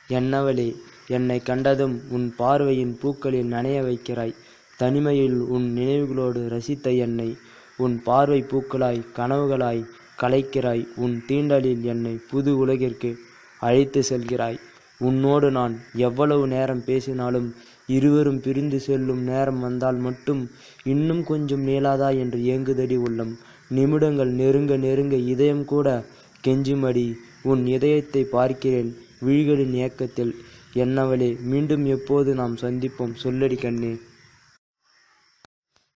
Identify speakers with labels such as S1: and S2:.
S1: என்னவளே என்னை கண்டதும் உன் பார்வையின் பூக்களில் நனைய வைக்கிறாய் தனிமையில் உன் நினைவுகளோடு ரசித்த என்னை உன் பார்வை பூக்களாய் கனவுகளாய் கலைக்கிறாய் உன் தீண்டலில் என்னை புது உலகிற்கு அழைத்து செல்கிறாய் உன்னோடு நான் எவ்வளவு நேரம் பேசினாலும் இருவரும் பிரிந்து செல்லும் நேரம் வந்தால் மட்டும் இன்னும் கொஞ்சம் நீளாதா என்று ஏங்குதடி உள்ளம் நிமிடங்கள் நெருங்க நெருங்க இதயம் கூட கெஞ்சுமடி உன் இதயத்தை பார்க்கிறேன் விழிகளின் ஏக்கத்தில் என்னவளே மீண்டும் எப்போது நாம் சந்திப்போம் சொல்லடி கண்ணே